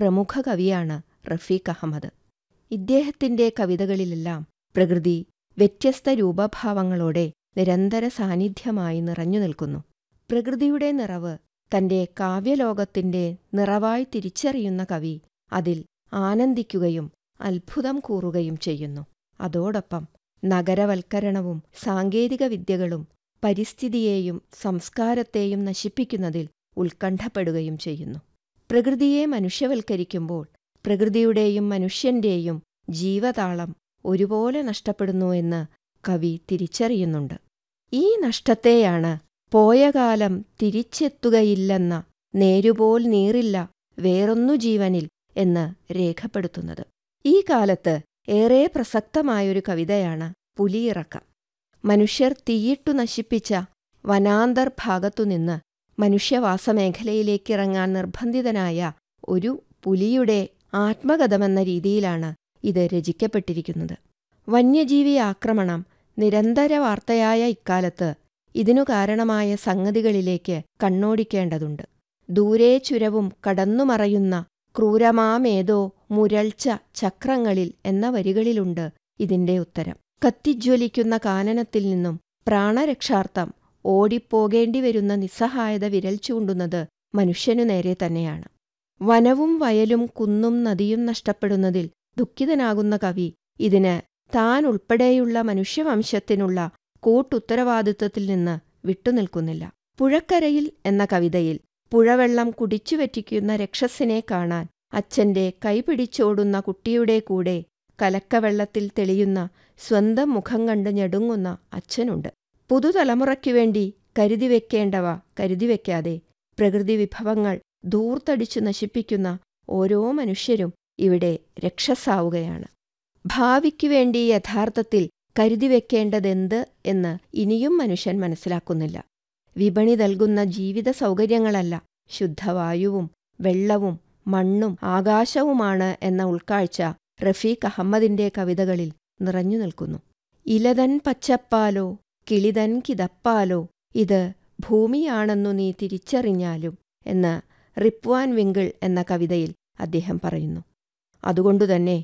പ്രമുഖ കവിയാണ് റഫീഖ് അഹമ്മദ് ഇദ്ദേഹത്തിന്റെ കവിതകളിലെല്ലാം പ്രകൃതി വ്യത്യസ്ത രൂപഭാവങ്ങളോടെ നിരന്തര സാന്നിധ്യമായി നിറഞ്ഞു നിൽക്കുന്നു പ്രകൃതിയുടെ നിറവ് തന്റെ കാവ്യലോകത്തിന്റെ നിറവായി തിരിച്ചറിയുന്ന കവി അതിൽ ആനന്ദിക്കുകയും അത്ഭുതം കൂറുകയും ചെയ്യുന്നു അതോടൊപ്പം നഗരവൽക്കരണവും സാങ്കേതിക വിദ്യകളും പരിസ്ഥിതിയെയും സംസ്കാരത്തെയും നശിപ്പിക്കുന്നതിൽ ഉത്കണ്ഠപ്പെടുകയും ചെയ്യുന്നു പ്രകൃതിയെ മനുഷ്യവൽക്കരിക്കുമ്പോൾ പ്രകൃതിയുടെയും മനുഷ്യന്റെയും ജീവതാളം ഒരുപോലെ നഷ്ടപ്പെടുന്നു എന്ന് കവി തിരിച്ചറിയുന്നുണ്ട് ഈ നഷ്ടത്തെയാണ് പോയ കാലം തിരിച്ചെത്തുകയില്ലെന്ന നേരുപോൽ നീറില്ല വേറൊന്നു ജീവനിൽ എന്ന് രേഖപ്പെടുത്തുന്നത് ഈ കാലത്ത് ഏറെ പ്രസക്തമായൊരു കവിതയാണ് പുലിയിറക്കം മനുഷ്യർ തീയിട്ടു നശിപ്പിച്ച വനാന്തർ ഭാഗത്തുനിന്ന് മനുഷ്യവാസമേഖലയിലേക്കിറങ്ങാൻ നിർബന്ധിതനായ ഒരു പുലിയുടെ ആത്മകഥമെന്ന രീതിയിലാണ് ഇത് രചിക്കപ്പെട്ടിരിക്കുന്നത് വന്യജീവി ആക്രമണം നിരന്തര വാർത്തയായ ഇക്കാലത്ത് ഇതിനു കാരണമായ സംഗതികളിലേക്ക് കണ്ണോടിക്കേണ്ടതുണ്ട് ദൂരെ ചുരവും കടന്നുമറയുന്ന ക്രൂരമാമേതോ മുരൾച്ച ചക്രങ്ങളിൽ എന്ന വരികളിലുണ്ട് ഇതിന്റെ ഉത്തരം കത്തിജ്വലിക്കുന്ന കാനനത്തിൽ നിന്നും പ്രാണരക്ഷാർത്ഥം ഓടിപ്പോകേണ്ടി വരുന്ന നിസ്സഹായത വിരൽ ചൂണ്ടുന്നത് മനുഷ്യനു നേരെ തന്നെയാണ് വനവും വയലും കുന്നും നദിയും നഷ്ടപ്പെടുന്നതിൽ ദുഃഖിതനാകുന്ന കവി ഇതിന് താൻ ഉൾപ്പെടെയുള്ള മനുഷ്യവംശത്തിനുള്ള കൂട്ടുത്തരവാദിത്വത്തിൽ നിന്ന് വിട്ടുനിൽക്കുന്നില്ല പുഴക്കരയിൽ എന്ന കവിതയിൽ പുഴവെള്ളം കുടിച്ചുവറ്റിക്കുന്ന രക്ഷസിനെ കാണാൻ അച്ഛന്റെ കൈപിടിച്ചോടുന്ന കുട്ടിയുടെ കൂടെ കലക്കവെള്ളത്തിൽ തെളിയുന്ന സ്വന്തം മുഖം കണ്ട് ഞെടുങ്ങുന്ന അച്ഛനുണ്ട് പുതുതലമുറയ്ക്കു വേണ്ടി കരുതിവെക്കേണ്ടവ കരുതിവെക്കാതെ പ്രകൃതി വിഭവങ്ങൾ ധൂർത്തടിച്ചു നശിപ്പിക്കുന്ന ഓരോ മനുഷ്യരും ഇവിടെ രക്ഷസാവുകയാണ് ഭാവിക്കു വേണ്ടി യഥാർത്ഥത്തിൽ കരുതിവെക്കേണ്ടതെന്ത് എന്ന് ഇനിയും മനുഷ്യൻ മനസ്സിലാക്കുന്നില്ല വിപണി നൽകുന്ന ജീവിത സൗകര്യങ്ങളല്ല ശുദ്ധവായുവും വെള്ളവും മണ്ണും ആകാശവുമാണ് എന്ന ഉൾക്കാഴ്ച റഫീഖ് അഹമ്മദിന്റെ കവിതകളിൽ നിറഞ്ഞു നിൽക്കുന്നു ഇലതൻ പച്ചപ്പാലോ കിളിതൻ കിതപ്പാലോ ഇത് ഭൂമിയാണെന്നു നീ തിരിച്ചറിഞ്ഞാലും എന്ന് റിപ്വാൻ വിങ്കിൾ എന്ന കവിതയിൽ അദ്ദേഹം പറയുന്നു അതുകൊണ്ടുതന്നെ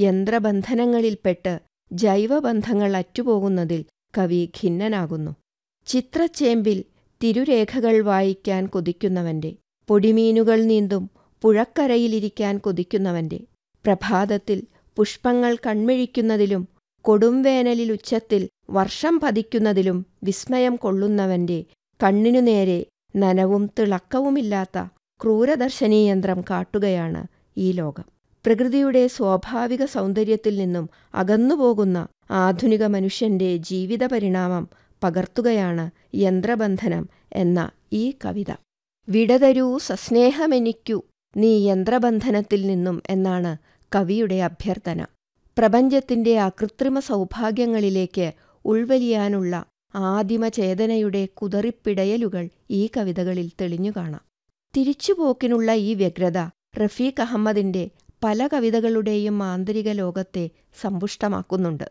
യന്ത്രബന്ധനങ്ങളിൽപ്പെട്ട് ജൈവബന്ധങ്ങൾ അറ്റുപോകുന്നതിൽ കവി ഖിന്നനാകുന്നു ചിത്രച്ചേമ്പിൽ തിരുരേഖകൾ വായിക്കാൻ കൊതിക്കുന്നവന്റെ പൊടിമീനുകൾ നീന്തും പുഴക്കരയിലിരിക്കാൻ കൊതിക്കുന്നവന്റെ പ്രഭാതത്തിൽ പുഷ്പങ്ങൾ കൺമിഴിക്കുന്നതിലും കൊടുംവേനലിൽ ഉച്ചത്തിൽ വർഷം പതിക്കുന്നതിലും വിസ്മയം കൊള്ളുന്നവന്റെ കണ്ണിനു നേരെ നനവും തിളക്കവുമില്ലാത്ത ക്രൂരദർശനീയന്ത്രം കാട്ടുകയാണ് ഈ ലോകം പ്രകൃതിയുടെ സ്വാഭാവിക സൗന്ദര്യത്തിൽ നിന്നും അകന്നുപോകുന്ന ആധുനിക മനുഷ്യന്റെ ജീവിത പരിണാമം പകർത്തുകയാണ് യന്ത്രബന്ധനം എന്ന ഈ കവിത വിടതരൂ സസ്നേഹമെനിക്കു നീ യന്ത്രബന്ധനത്തിൽ നിന്നും എന്നാണ് കവിയുടെ അഭ്യർത്ഥന പ്രപഞ്ചത്തിന്റെ അകൃത്രിമ സൗഭാഗ്യങ്ങളിലേക്ക് ഉൾവലിയാനുള്ള ആദിമചേതനയുടെ കുതറിപ്പിടയലുകൾ ഈ കവിതകളിൽ തെളിഞ്ഞു കാണാം തിരിച്ചുപോക്കിനുള്ള ഈ വ്യഗ്രത റഫീഖ് അഹമ്മദിന്റെ പല കവിതകളുടെയും ആന്തരിക ലോകത്തെ സമ്പുഷ്ടമാക്കുന്നുണ്ട്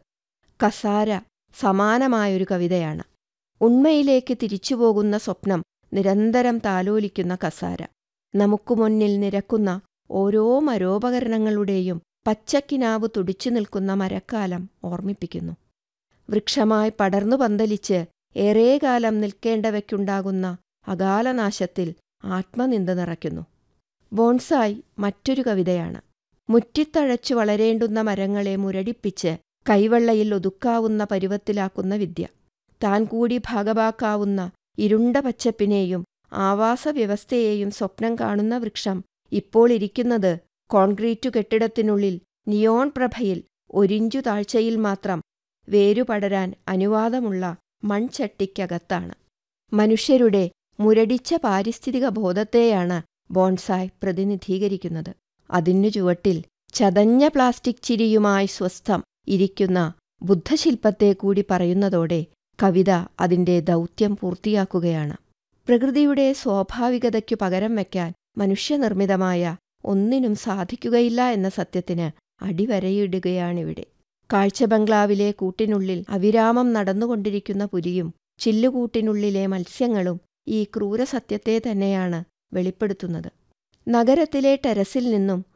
കസാര സമാനമായൊരു കവിതയാണ് ഉണ്മയിലേക്ക് തിരിച്ചുപോകുന്ന സ്വപ്നം നിരന്തരം താലോലിക്കുന്ന കസാര നമുക്കു മുന്നിൽ നിരക്കുന്ന ഓരോ മരോപകരണങ്ങളുടെയും പച്ചക്കിനാവ് തുടിച്ചു നിൽക്കുന്ന മരക്കാലം ഓർമ്മിപ്പിക്കുന്നു വൃക്ഷമായി പടർന്നു പന്തലിച്ച് ഏറേകാലം നിൽക്കേണ്ടവയ്ക്കുണ്ടാകുന്ന അകാലനാശത്തിൽ ആത്മനിന്ദ നിറയ്ക്കുന്നു ബോൺസായി മറ്റൊരു കവിതയാണ് മുറ്റിത്തഴച്ചു വളരേണ്ടുന്ന മരങ്ങളെ മുരടിപ്പിച്ച് കൈവെള്ളയിൽ ഒതുക്കാവുന്ന പരുവത്തിലാക്കുന്ന വിദ്യ താൻ കൂടി ഭാഗവാക്കാവുന്ന ഇരുണ്ട പച്ചപ്പിനെയും ആവാസവ്യവസ്ഥയെയും സ്വപ്നം കാണുന്ന വൃക്ഷം ഇപ്പോൾ ഇരിക്കുന്നത് കോൺക്രീറ്റു കെട്ടിടത്തിനുള്ളിൽ നിയോൺ പ്രഭയിൽ ഒരിഞ്ചു താഴ്ചയിൽ മാത്രം വേരുപടരാൻ അനുവാദമുള്ള മൺചട്ടിക്കകത്താണ് മനുഷ്യരുടെ മുരടിച്ച പാരിസ്ഥിതിക ബോധത്തെയാണ് ബോൺസായ് പ്രതിനിധീകരിക്കുന്നത് അതിനു ചുവട്ടിൽ ചതഞ്ഞ പ്ലാസ്റ്റിക് ചിരിയുമായി സ്വസ്ഥം ഇരിക്കുന്ന ബുദ്ധശില്പത്തെ കൂടി പറയുന്നതോടെ കവിത അതിന്റെ ദൗത്യം പൂർത്തിയാക്കുകയാണ് പ്രകൃതിയുടെ സ്വാഭാവികതയ്ക്കു പകരം വയ്ക്കാൻ മനുഷ്യനിർമ്മിതമായ ഒന്നിനും സാധിക്കുകയില്ല എന്ന സത്യത്തിന് അടിവരയിടുകയാണിവിടെ കാഴ്ചബംഗ്ലാവിലെ കൂട്ടിനുള്ളിൽ അവിരാമം നടന്നുകൊണ്ടിരിക്കുന്ന പുലിയും ചില്ലുകൂട്ടിനുള്ളിലെ മത്സ്യങ്ങളും ഈ ക്രൂരസത്യത്തെ തന്നെയാണ് വെളിപ്പെടുത്തുന്നത് നഗരത്തിലെ ടെറസിൽ നിന്നും